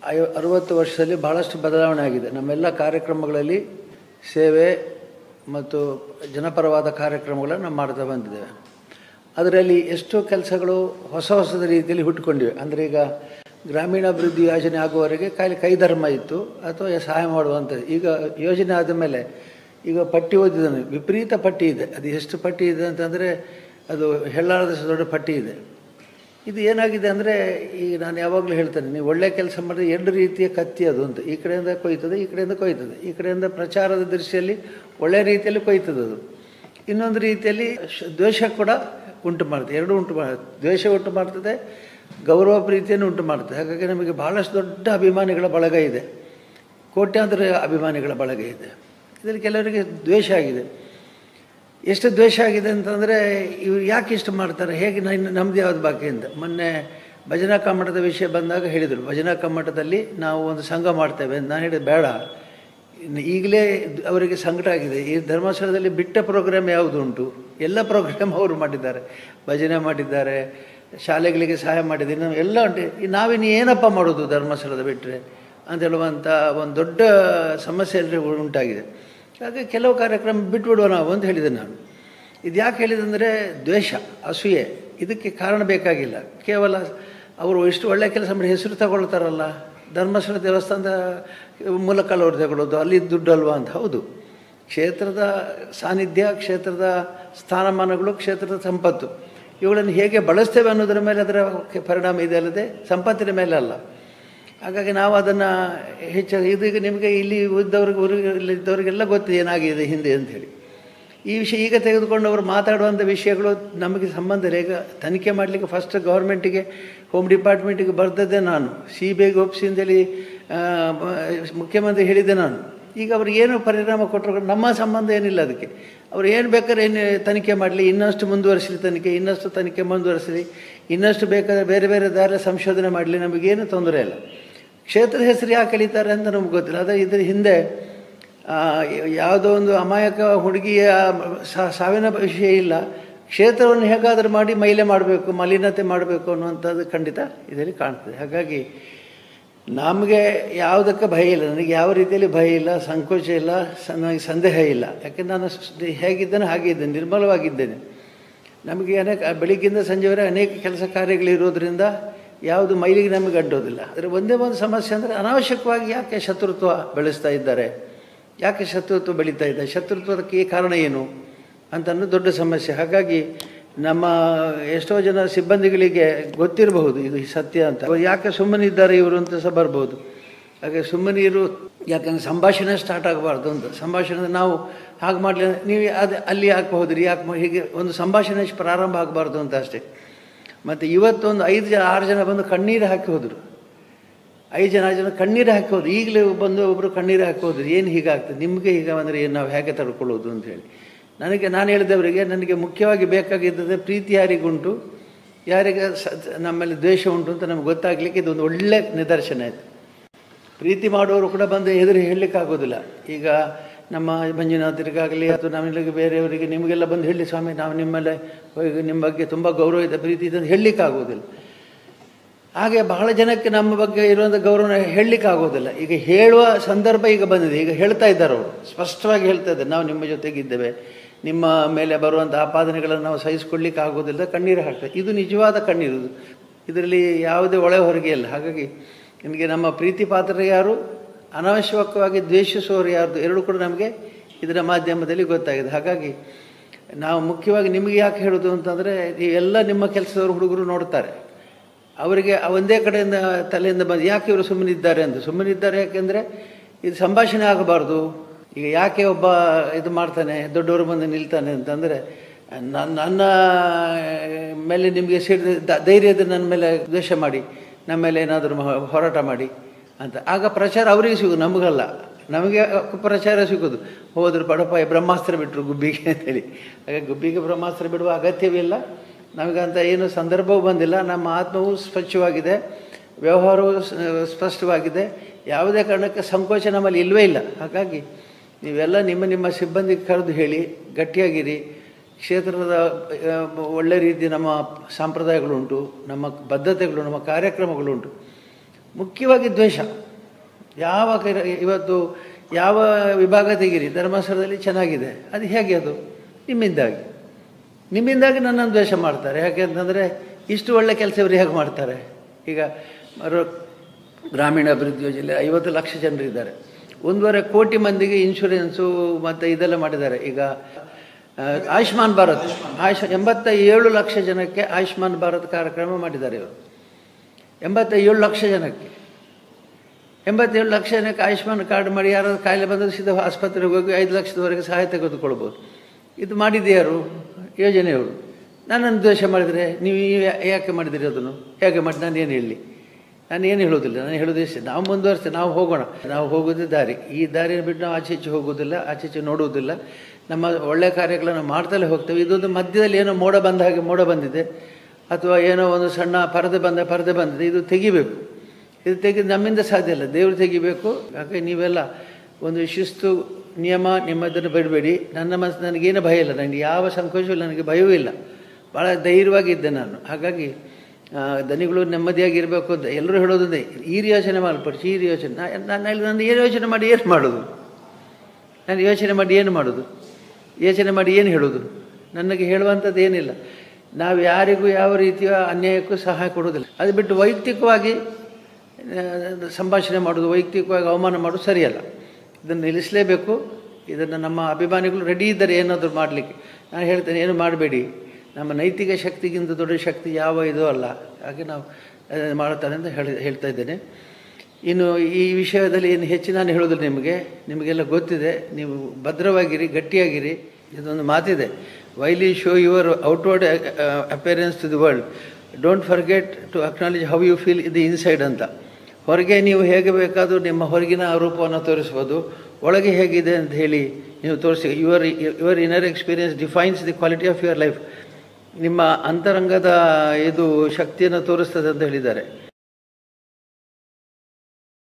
I ಅರುವತ್ತು ವರ್ಷದಲ್ಲಿ ಭಾಳಷ್ಟು ಬದಲಾವಣೆ ಆಗಿದೆ ನಮ್ಮೆಲ್ಲ ಕಾರ್ಯಕ್ರಮಗಳಲ್ಲಿ ಸೇವೆ ಮತ್ತು ಜನಪರವಾದ ಕಾರ್ಯಕ್ರಮಗಳನ್ನು ನಾವು ಮಾಡ್ತಾ ಬಂದಿದ್ದೇವೆ ಅದರಲ್ಲಿ ಎಷ್ಟೋ ಕೆಲಸಗಳು ಹೊಸ ಹೊಸದ ರೀತಿಯಲ್ಲಿ ಹುಟ್ಟುಕೊಂಡಿವೆ ಅಂದರೆ ಈಗ ಗ್ರಾಮೀಣಾಭಿವೃದ್ಧಿ ಯೋಜನೆ ಆಗುವವರೆಗೆ ಖಾಲಿ ಕೈಧರ್ಮ ಇತ್ತು ಅಥವಾ ಸಹಾಯ ಮಾಡುವಂಥದ್ದು ಈಗ ಯೋಜನೆ ಆದ ಮೇಲೆ ಈಗ ಪಟ್ಟಿ ಓದಿದ್ದಾನೆ ವಿಪರೀತ ಪಟ್ಟಿ ಇದೆ ಅದು ಎಷ್ಟು ಪಟ್ಟಿ ಇದೆ ಅಂತಂದರೆ ಅದು ಹೆಳ್ಳಾಳದಷ್ಟು ದೊಡ್ಡ ಪಟ್ಟಿ ಇದೆ ಇದು ಏನಾಗಿದೆ ಅಂದರೆ ಈಗ ನಾನು ಯಾವಾಗಲೂ ಹೇಳ್ತೇನೆ ನೀವು ಒಳ್ಳೆ ಕೆಲಸ ಮಾಡಿದ್ರೆ ಎರಡು ರೀತಿಯ ಕತ್ತಿ ಅದು ಅಂತ ಈ ಕಡೆಯಿಂದ ಕೊಯ್ತದೆ ಈ ಕಡೆಯಿಂದ ಕೊಯ್ತದೆ ಈ ಕಡೆಯಿಂದ ಪ್ರಚಾರದ ದೃಷ್ಟಿಯಲ್ಲಿ ಒಳ್ಳೆಯ ರೀತಿಯಲ್ಲಿ ಕೊಯ್ತದೆ ಅದು ಇನ್ನೊಂದು ರೀತಿಯಲ್ಲಿ ಶ್- ದ್ವೇಷ ಕೂಡ ಉಂಟು ಮಾಡ್ತದೆ ಎರಡು ಉಂಟು ಮಾಡ ದ್ವೇಷ ಉಂಟು ಮಾಡ್ತದೆ ಗೌರವ ಪ್ರೀತಿಯನ್ನು ಉಂಟು ಮಾಡ್ತದೆ ಹಾಗಾಗಿ ನಮಗೆ ಭಾಳಷ್ಟು ದೊಡ್ಡ ಅಭಿಮಾನಿಗಳ ಬಳಗ ಇದೆ ಕೋಟ್ಯಾಂತರ ಅಭಿಮಾನಿಗಳ ಬಳಗ ಇದೆ ಇದರಲ್ಲಿ ಕೆಲವರಿಗೆ ದ್ವೇಷ ಆಗಿದೆ ಎಷ್ಟು ದ್ವೇಷ ಆಗಿದೆ ಅಂತಂದರೆ ಇವ್ರು ಯಾಕೆ ಇಷ್ಟು ಮಾಡ್ತಾರೆ ಹೇಗೆ ನಾನು ನಮ್ಮದು ಯಾವ್ದು ಬಾಕಿ ಅಂತ ಮೊನ್ನೆ ಭಜನಾ ಕಮ್ಮಟದ ವಿಷಯ ಬಂದಾಗ ಹೇಳಿದರು ಭಜನಾ ಕಮ್ಮಟದಲ್ಲಿ ನಾವು ಒಂದು ಸಂಘ ಮಾಡ್ತೇವೆ ಅಂತ ನಾನು ಹೇಳಿದೆ ಬೇಡ ಇನ್ನು ಈಗಲೇ ಅವರಿಗೆ ಸಂಕಟ ಆಗಿದೆ ಈ ಧರ್ಮಸ್ಥಳದಲ್ಲಿ ಬಿಟ್ಟ ಪ್ರೋಗ್ರಾಮ್ ಯಾವುದು ಉಂಟು ಎಲ್ಲ ಪ್ರೋಗ್ರಾಮ್ ಅವರು ಮಾಡಿದ್ದಾರೆ ಭಜನೆ ಮಾಡಿದ್ದಾರೆ ಶಾಲೆಗಳಿಗೆ ಸಹಾಯ ಮಾಡಿದ್ದೀನಿ ನಾವು ಎಲ್ಲ ಉಂಟು ಈ ನಾವಿನ್ನು ಏನಪ್ಪ ಮಾಡೋದು ಧರ್ಮಸ್ಥಳದ ಬಿಟ್ಟರೆ ಅಂತ ಹೇಳುವಂಥ ಒಂದು ದೊಡ್ಡ ಸಮಸ್ಯೆ ಎಲ್ಲರಿಗೂ ಉಂಟಾಗಿದೆ ಹಾಗೆ ಕೆಲವು ಕಾರ್ಯಕ್ರಮ ಬಿಟ್ಬಿಡುವ ನಾವು ಅಂತ ಹೇಳಿದೆ ನಾನು ಇದು ಯಾಕೆ ಹೇಳಿದಂದರೆ ದ್ವೇಷ ಅಸೂಯೆ ಇದಕ್ಕೆ ಕಾರಣ ಬೇಕಾಗಿಲ್ಲ ಕೇವಲ ಅವರು ಇಷ್ಟು ಒಳ್ಳೆಯ ಕೆಲಸ ಮಾಡಿ ಹೆಸರು ತಗೊಳ್ತಾರಲ್ಲ ಧರ್ಮಸ್ಥಳ ದೇವಸ್ಥಾನದ ಮೂಲಕ ಅವ್ರು ತಗೊಳ್ಳೋದು ಅಲ್ಲಿ ದುಡ್ಡು ಅಲ್ವಾ ಅಂತ ಹೌದು ಕ್ಷೇತ್ರದ ಸಾನ್ನಿಧ್ಯ ಕ್ಷೇತ್ರದ ಸ್ಥಾನಮಾನಗಳು ಕ್ಷೇತ್ರದ ಸಂಪತ್ತು ಇವುಗಳನ್ನು ಹೇಗೆ ಬಳಸ್ತೇವೆ ಅನ್ನೋದರ ಮೇಲೆ ಅದರ ಪರಿಣಾಮ ಇದೆ ಅಲ್ಲದೆ ಸಂಪತ್ತಿನ ಮೇಲೆ ಅಲ್ಲ ಹಾಗಾಗಿ ನಾವು ಅದನ್ನು ಹೆಚ್ಚು ಇದೀಗ ನಿಮಗೆ ಇಲ್ಲಿ ಇದ್ದವ್ರಿಗೆ ಊರಿಗೆ ಇದ್ದವರಿಗೆಲ್ಲ ಗೊತ್ತು ಏನಾಗಿದೆ ಹಿಂದೆ ಅಂಥೇಳಿ ಈ ವಿಷಯ ಈಗ ತೆಗೆದುಕೊಂಡು ಅವರು ಮಾತಾಡುವಂಥ ವಿಷಯಗಳು ನಮಗೆ ಸಂಬಂಧ ಇಲ್ಲ ಈಗ ತನಿಖೆ ಮಾಡಲಿಕ್ಕೆ ಫಸ್ಟ್ ಗೌರ್ಮೆಂಟಿಗೆ ಹೋಮ್ ಡಿಪಾರ್ಟ್ಮೆಂಟಿಗೆ ಬರ್ದದ್ದೇ ನಾನು ಸಿ ಬಿ ಐಗೆ ಒಪ್ಪಿಸಿ ಅಂತೇಳಿ ಆ, ಮ- ಮುಖ್ಯಮಂತ್ರಿ ಹೇಳಿದ್ದೆ ನಾನು ಈಗ ಅವ್ರು ಏನು ಪರಿಣಾಮ ಕೊಟ್ಟರು ನಮ್ಮ ಸಂಬಂಧ ಏನಿಲ್ಲ ಅದಕ್ಕೆ ಅವ್ರು ಏನು ಬೇಕಾದ್ರೆ ಏನು ತನಿಖೆ ಮಾಡಲಿ ಇನ್ನಷ್ಟು ಮುಂದುವರಿಸಲಿ ತನಿಖೆ ಇನ್ನಷ್ಟು ತನಿಖೆ ಮುಂದುವರಿಸಲಿ ಇನ್ನಷ್ಟು ಬೇಕಾದರೆ ಬೇರೆ ಬೇರೆ ದಾರಿ ಸಂಶೋಧನೆ ಮಾಡಲಿ ನಮಗೇನು ತೊಂದರೆ ಇಲ್ಲ ಕ್ಷೇತ್ರದ ಹೆಸರು ಯಾಕೆ ಕಳೀತಾರೆ ಅಂತ ನಮ್ಗೆ ಗೊತ್ತಿಲ್ಲ ಆದರೆ ಇದ್ರ ಹಿಂದೆ ಆ, ಯಾವುದೋ ಒಂದು ಅಮಾಯಕ ಹುಡುಗಿಯ ಸಾ- ಸಾವಿನ ವಿಷಯ ಇಲ್ಲ ಕ್ಷೇತ್ರವನ್ನು ಹೇಗಾದರೂ ಮಾಡಿ ಮೈಲೆ ಮಾಡಬೇಕು ಮಲಿನತೆ ಮಾಡಬೇಕು ಅನ್ನುವಂಥದ್ದು ಖಂಡಿತ ಇದರಲ್ಲಿ ಕಾಣ್ತದೆ ಹಾಗಾಗಿ ನಮಗೆ ಯಾವುದಕ್ಕೆ ಭಯ ಇಲ್ಲ ನನಗೆ ಯಾವ ರೀತಿಯಲ್ಲಿ ಭಯ ಇಲ್ಲ ಸಂಕೋಚ ಇಲ್ಲ ಸ- ನನಗೆ ಸಂದೇಹ ಇಲ್ಲ ಯಾಕೆಂದ್ರೆ ನಾನು ಸ್- ಹೇಗಿದ್ದೇನೆ ಹಾಗೆ ಇದ್ದೇನೆ ನಿರ್ಮಲವಾಗಿದ್ದೇನೆ ನಮಗೆ ಅನೇಕ ಬೆಳಿಗ್ಗಿಂದ ಸಂಜೆವರೆಗೆ ಅನೇಕ ಕೆಲಸ ಕಾರ್ಯಗಳಿರೋದ್ರಿಂದ ಯಾವುದು ಮೈಲಿಗೆ ನಮಗೆ ಅಡ್ಡೋದಿಲ್ಲ ಆದರೆ ಒಂದೇ ಒಂದು ಸಮಸ್ಯೆ ಅಂದರೆ ಅನಾವಶ್ಯಕವಾಗಿ ಯಾಕೆ ಶತ್ರುತ್ವ ಬೆಳೆಸ್ತಾ ಇದ್ದಾರೆ ಯಾಕೆ ಶತ್ರುತ್ವ ಬೆಳೀತಾ ಇದೆ ಶತ್ರುತ್ವಕ್ಕೆ ಕಾರಣ ಏನು ಅಂತ ಅನ್ನೋದು ದೊಡ್ಡ ಸಮಸ್ಯೆ ಹಾಗಾಗಿ ನಮ್ಮ ಎಷ್ಟೋ ಜನ ಸಿಬ್ಬಂದಿಗಳಿಗೆ ಗೊತ್ತಿರಬಹುದು ಇದು ಸತ್ಯ ಅಂತ ಅವ್ರು ಯಾಕೆ ಸುಮ್ಮನಿದ್ದಾರೆ ಇವರು ಅಂತ ಸಹ ಬರ್ಬೋದು ಹಾಗೆ ಸುಮ್ಮನೆ ಇರು ಯಾಕಂದ್ರೆ ಸಂಭಾಷಣೆ ಸ್ಟಾರ್ಟ್ ಆಗಬಾರ್ದು ಅಂತ ಸಂಭಾಷಣೆ ನಾವು ಹಾಗೆ ಮಾಡಲಿ ನೀವು ಅದು ಅಲ್ಲಿ ಯಾಕೆ ಹೋದ್ರಿ ಯಾಕೆ ಮಾ- ಹೀಗೆ ಒಂದು ಸಂಭಾಷಣೆ ಪ್ರಾರಂಭ ಆಗಬಾರ್ದು ಅಂತ ಅಷ್ಟೇ ಮತ್ತು ಇವತ್ತೊಂದು ಐದು ಜನ ಆರು ಜನ ಬಂದು ಕಣ್ಣೀರು ಹಾಕಿ ಹೋದರು ಐದು ಜನ ಆರು ಜನ ಕಣ್ಣೀರು ಹಾಕಿ ಹೋದ್ರು ಈಗಲೇ ಬಂದು ಒಬ್ಬರು ಕಣ್ಣೀರು ಹಾಕಿ ಹೋದ್ರು ಏನು ಹೀಗಾಗ್ತದೆ ನಿಮಗೆ ಹೀಗೆ ಅಂದರೆ ಏನು ನಾವು ಹೇಗೆ ತಡ್ಕೊಳ್ಳೋದು ಅಂತ ಹೇಳಿ ನನಗೆ ನಾನು ಹೇಳಿದವರಿಗೆ ನನಗೆ ಮುಖ್ಯವಾಗಿ ಬೇಕಾಗಿದ್ದದೆ ಪ್ರೀತಿ ಯಾರಿಗುಂಟು ಯಾರಿಗೆ ಸ ನಮ್ಮಲ್ಲಿ ದ್ವೇಷ ಉಂಟು ಅಂತ ನಮ್ಗೆ ಗೊತ್ತಾಗಲಿಕ್ಕೆ ಇದೊಂದು ಒಳ್ಳೆ ನಿದರ್ಶನ ಆಯಿತು ಪ್ರೀತಿ ಮಾಡುವವರು ಕೂಡ ಬಂದು ಎದುರು ಹೇಳಲಿಕ್ಕಾಗೋದಿಲ್ಲ ಈಗ ನಮ್ಮ ಮಂಜುನಾಥರಿಗಾಗಲಿ ಅಥವಾ ನಮಗೆ ಬೇರೆಯವರಿಗೆ ನಿಮಗೆಲ್ಲ ಬಂದು ಹೇಳಿ ಸ್ವಾಮಿ ನಾವು ನಿಮ್ಮಲ್ಲೇ ಹೋಗಿ ನಿಮ್ಮ ಬಗ್ಗೆ ತುಂಬ ಗೌರವ ಇದೆ ಪ್ರೀತಿ ಇದೆ ಅಂತ ಹೇಳಲಿಕ್ಕಾಗೋದಿಲ್ಲ ಹಾಗೆ ಬಹಳ ಜನಕ್ಕೆ ನಮ್ಮ ಬಗ್ಗೆ ಇರುವಂಥ ಗೌರವನ ಹೇಳಲಿಕ್ಕಾಗೋದಿಲ್ಲ ಈಗ ಹೇಳುವ ಸಂದರ್ಭ ಈಗ ಬಂದಿದೆ ಈಗ ಹೇಳ್ತಾ ಇದ್ದಾರೆ ಅವರು ಸ್ಪಷ್ಟವಾಗಿ ಹೇಳ್ತಾ ಇದ್ದಾರೆ ನಾವು ನಿಮ್ಮ ಜೊತೆಗಿದ್ದೇವೆ ನಿಮ್ಮ ಮೇಲೆ ಬರುವಂಥ ಆಪಾದನೆಗಳನ್ನು ನಾವು ಸಹಿಸ್ಕೊಳ್ಳಿಕ್ಕೆ ಆಗೋದಿಲ್ಲ ಕಣ್ಣೀರು ಹಾಕ್ತಾರೆ ಇದು ನಿಜವಾದ ಕಣ್ಣೀರು ಇದು. ಇದರಲ್ಲಿ ಯಾವುದೇ ಒಳೆ ಹೊರಗೆ ಇಲ್ಲ ಹಾಗಾಗಿ ನಿಮಗೆ ನಮ್ಮ ಪ್ರೀತಿ ಪಾತ್ರ ಯಾರು ಅನಾವಶ್ಯಕವಾಗಿ ದ್ವೇಷಿಸುವವರು ಯಾರ್ದು ಎರಡೂ ಕೂಡ ನಮಗೆ ಇದರ ಮಾಧ್ಯಮದಲ್ಲಿ ಗೊತ್ತಾಗಿದೆ ಹಾಗಾಗಿ ನಾವು ಮುಖ್ಯವಾಗಿ ನಿಮಗೆ ಯಾಕೆ ಹೇಳೋದು ಅಂತಂದರೆ ನೀವೆಲ್ಲ ನಿಮ್ಮ ಕೆಲಸದವರು ಹುಡುಗರು ನೋಡ್ತಾರೆ ಅವರಿಗೆ ಆ ಒಂದೇ ಕಡೆಯಿಂದ ತಲೆಯಿಂದ ಬಂದು ಯಾಕೆ ಇವರು ಸುಮ್ಮನಿದ್ದಾರೆ ಅಂತ ಸುಮ್ಮನಿದ್ದಾರೆ ಯಾಕೆಂದರೆ ಇದು ಸಂಭಾಷಣೆ ಆಗಬಾರ್ದು ಈಗ ಯಾಕೆ ಒಬ್ಬ ಇದು ಮಾಡ್ತಾನೆ ದೊಡ್ಡವರು ಬಂದು ನಿಲ್ತಾನೆ ಅಂತಂದರೆ ನನ್ನ ನನ್ನ ಮೇಲೆ ನಿಮಗೆ ಸಿಡಿದ ದ- ಧೈರ್ಯ ಇದ್ರೆ ನನ್ನ ಮೇಲೆ ದ್ವೇಷ ಮಾಡಿ ನಮ್ಮ ಮೇಲೆ ಏನಾದರೂ ಹೋರಾಟ ಮಾಡಿ ಅಂತ ಆಗ ಪ್ರಚಾರ ಅವರಿಗೆ ಸಿಗೋದು ನಮಗಲ್ಲ ನಮಗೆ ಪ್ರಚಾರ ಸಿಗೋದು ಹೋದ್ರು ಪಡಪ ಬ್ರಹ್ಮಾಸ್ತ್ರ ಬಿಟ್ಟರು ಗುಬ್ಬಿಗೆ ಅಂತೇಳಿ ಹಾಗೆ ಗುಬ್ಬಿಗೆ ಬ್ರಹ್ಮಾಸ್ತ್ರ ಬಿಡುವ ಅಗತ್ಯವಿಲ್ಲ ನಮಗಂತ ಏನು ಸಂದರ್ಭವೂ ಬಂದಿಲ್ಲ ನಮ್ಮ ಆತ್ಮವು ಸ್ವಚ್ಛವಾಗಿದೆ ವ್ಯವಹಾರವು ಸ- ಸ್ಪಷ್ಟವಾಗಿದೆ ಯಾವುದೇ ಕಾರಣಕ್ಕೆ ಸಂಕೋಚ ನಮ್ಮಲ್ಲಿ ಇಲ್ಲವೇ ಇಲ್ಲ ಹಾಗಾಗಿ ನೀವೆಲ್ಲ ನಿಮ್ಮ ನಿಮ್ಮ ಸಿಬ್ಬಂದಿಗೆ ಕರೆದು ಹೇಳಿ ಗಟ್ಟಿಯಾಗಿರಿ ಕ್ಷೇತ್ರದ ಆ, ಒಳ್ಳೆ ರೀತಿ ನಮ್ಮ ಸಂಪ್ರದಾಯಗಳುಂಟು ನಮ್ಮ ಬದ್ಧತೆಗಳು ನಮ್ಮ ಕಾರ್ಯಕ್ರಮಗಳುಂಟು ಮುಖ್ಯವಾಗಿ ದ್ವೇಷ ಯಾವ ಕೈ- ಇವತ್ತು ಯಾವ ವಿಭಾಗ ತೆಗೀರಿ ಧರ್ಮಸ್ಥಳದಲ್ಲಿ ಚೆನ್ನಾಗಿದೆ ಅದು ಹೇಗೆ ಅದು ನಿಮ್ಮಿಂದಾಗಿ ನಿಮ್ಮಿಂದಾಗಿ ನನ್ನನ್ನು ದ್ವೇಷ ಮಾಡ್ತಾರೆ ಯಾಕೆ ಅಂತಂದರೆ ಇಷ್ಟು ಒಳ್ಳೆ ಕೆಲಸ ಇವರು ಹೇಗೆ ಮಾಡ್ತಾರೆ ಈಗ ಮರು ಗ್ರಾಮೀಣ ಅಭಿವೃದ್ಧಿ ಯೋಜನೆ ಐವತ್ತು ಲಕ್ಷ ಜನರಿದ್ದಾರೆ ಒಂದೂವರೆ ಕೋಟಿ ಮಂದಿಗೆ ಇನ್ಶೂರೆನ್ಸು ಮತ್ತು ಇದೆಲ್ಲ ಮಾಡಿದ್ದಾರೆ ಈಗ ಆ, ಆಯುಷ್ಮಾನ್ ಭಾರತ್ ಆಯುಷ್ ಎಂಬತ್ತ ಏಳು ಲಕ್ಷ ಜನಕ್ಕೆ ಆಯುಷ್ಮಾನ್ ಭಾರತ್ ಕಾರ್ಯಕ್ರಮ ಮಾಡಿದ್ದಾರೆ ಇವರು ಎಂಬತ್ತ ಏಳು ಲಕ್ಷ ಜನಕ್ಕೆ ಎಂಬತ್ತೇಳು ಲಕ್ಷ ಜನಕ್ಕೆ ಆಯುಷ್ಮಾನ್ ಕಾರ್ಡ್ ಮಾಡಿ ಯಾರಾದ್ರು ಕಾಯಿಲೆ ಬಂದರೆ ಸೀದಾ ಆಸ್ಪತ್ರೆಗೆ ಹೋಗಿ ಐದು ಲಕ್ಷದವರೆಗೆ ಸಹಾಯ ತೆಗೆದುಕೊಳ್ಬೋದು ಇದು ಮಾಡಿದ್ದು ಯಾರು ಯೋಜನೆಯವರು ನನ್ನನ್ನು ದ್ವೇಷ ಮಾಡಿದರೆ ನೀವು ಯಾ- ಯಾಕೆ ಮಾಡಿದಿರಿ ಅದನ್ನು ಹೇಗೆ ಮಾಡಿ ನಾನು ಏನು ಹೇಳಲಿ ನಾನು ಏನು ಹೇಳೋದಿಲ್ಲ ನಾನು ಹೇಳೋದು ಇಷ್ಟೇ ನಾವು ಮುಂದುವರಿಸ್ತೇವೆ ನಾವು ಹೋಗೋಣ ನಾವು ಹೋಗೋದೇ ದಾರಿ ಈ ದಾರಿಯನ್ನು ಬಿಟ್ಟು ನಾವು ಆಚೆ ಈಚೆ ಹೋಗೋದಿಲ್ಲ ಆಚೆ ಈಚೆ ನೋಡುವುದಿಲ್ಲ ನಮ್ಮ ಒಳ್ಳೆಯ ಕಾರ್ಯಗಳನ್ನು ಮಾಡ್ತಲೇ ಹೋಗ್ತೇವೆ ಇದೊಂದು ಮಧ್ಯದಲ್ಲಿ ಏನೋ ಮೋಡ ಬಂದ ಹಾಗೆ ಮೋಡ ಬಂದಿದೆ ಅಥವಾ ಏನೋ ಒಂದು ಸಣ್ಣ ಪರದೆ ಬಂದ ಪರದೆ ಬಂದಿದೆ ಇದು ತೆಗಿಬೇಕು ಇದು ತೆಗೆದು ನಮ್ಮಿಂದ ಸಾಧ್ಯ ಇಲ್ಲ ದೇವರು ತೆಗಿಬೇಕು ಯಾಕೆ ನೀವೆಲ್ಲ ಒಂದು ಶಿಸ್ತು ನಿಯಮ ನಿಮ್ಮದನ್ನು ಬಿಡಬೇಡಿ ನನ್ನ ಮನಸ್ಸು ನನಗೇನು ಭಯ ಇಲ್ಲ ನನಗೆ ಯಾವ ಸಂಕೋಚವೂ ಇಲ್ಲ ನನಗೆ ಭಯವೂ ಇಲ್ಲ ಭಾಳ ಧೈರ್ಯವಾಗಿದ್ದೆ ನಾನು ಹಾಗಾಗಿ ಆ, ದನಿಗಳು ನೆಮ್ಮದಿಯಾಗಿರಬೇಕು ಅಂತ ಎಲ್ಲರೂ ಹೇಳೋದೇ ಈ ಯೋಚನೆ ಮಾಲ್ಪಡಿಸಿ ಈ ಯೋಚನೆ ನಾನು ನಾನು ಏನು ಯೋಚನೆ ಮಾಡಿ ಏನು ಮಾಡೋದು ನಾನು ಯೋಚನೆ ಮಾಡಿ ಏನು ಮಾಡೋದು ಯೋಚನೆ ಮಾಡಿ ಏನು ಹೇಳೋದು ನನಗೆ ಹೇಳುವಂಥದ್ದು ಏನಿಲ್ಲ ನಾವು ಯಾರಿಗೂ ಯಾವ ರೀತಿಯ ಅನ್ಯಾಯಕ್ಕೂ ಸಹಾಯ ಕೊಡೋದಿಲ್ಲ ಅದು ಬಿಟ್ಟು ವೈಯಕ್ತಿಕವಾಗಿ ಆ, ಸಂಭಾಷಣೆ ಮಾಡೋದು ವೈಯಕ್ತಿಕವಾಗಿ ಅವಮಾನ ಮಾಡೋದು ಸರಿಯಲ್ಲ ಇದನ್ನು ನಿಲ್ಲಿಸಲೇಬೇಕು ಇದನ್ನು ನಮ್ಮ ಅಭಿಮಾನಿಗಳು ರೆಡಿ ಇದ್ದಾರೆ ಏನಾದರೂ ಮಾಡಲಿಕ್ಕೆ ನಾನು ಹೇಳ್ತೇನೆ ಏನು ಮಾಡಬೇಡಿ ನಮ್ಮ ನೈತಿಕ ಶಕ್ತಿಗಿಂತ ದೊಡ್ಡ ಶಕ್ತಿ ಯಾವ ಇದು ಅಲ್ಲ ಹಾಗೆ ನಾವು ಅದನ್ನು ಮಾಡುತ್ತಾರೆ ಅಂತ ಹೇಳಿ ಹೇಳ್ತಾ ಇದ್ದೇನೆ ಇನ್ನು ಈ ವಿಷಯದಲ್ಲಿ ಏನು ಹೆಚ್ಚು ನಾನು ಹೇಳೋದಿಲ್ಲ ನಿಮಗೆ ನಿಮಗೆಲ್ಲ ಗೊತ್ತಿದೆ ನೀವು ಭದ್ರವಾಗಿರಿ ಗಟ್ಟಿಯಾಗಿರಿ ಇದೊಂದು ಮಾತಿದೆ while show your outward appearance to the world don't forget to acknowledge how you feel in the inside ಅಂತ ಹೊರಗೆ ನೀವು ಹೇಗೆ ಬೇಕಾದರೂ ನಿಮ್ಮ ಹೊರಗಿನ ರೂಪವನ್ನು ತೋರಿಸ್ಬೋದು ಒಳಗೆ ಹೇಗಿದೆ ಅಂತ ಹೇಳಿ ನೀವು ತೋರಿಸಿ your your inner experience defines the quality of your life ನಿಮ್ಮ ಅಂತರಂಗದ ಇದು ಶಕ್ತಿಯನ್ನು ತೋರಿಸ್ತದೆ ಅಂತ ಹೇಳಿದ್ದಾರೆ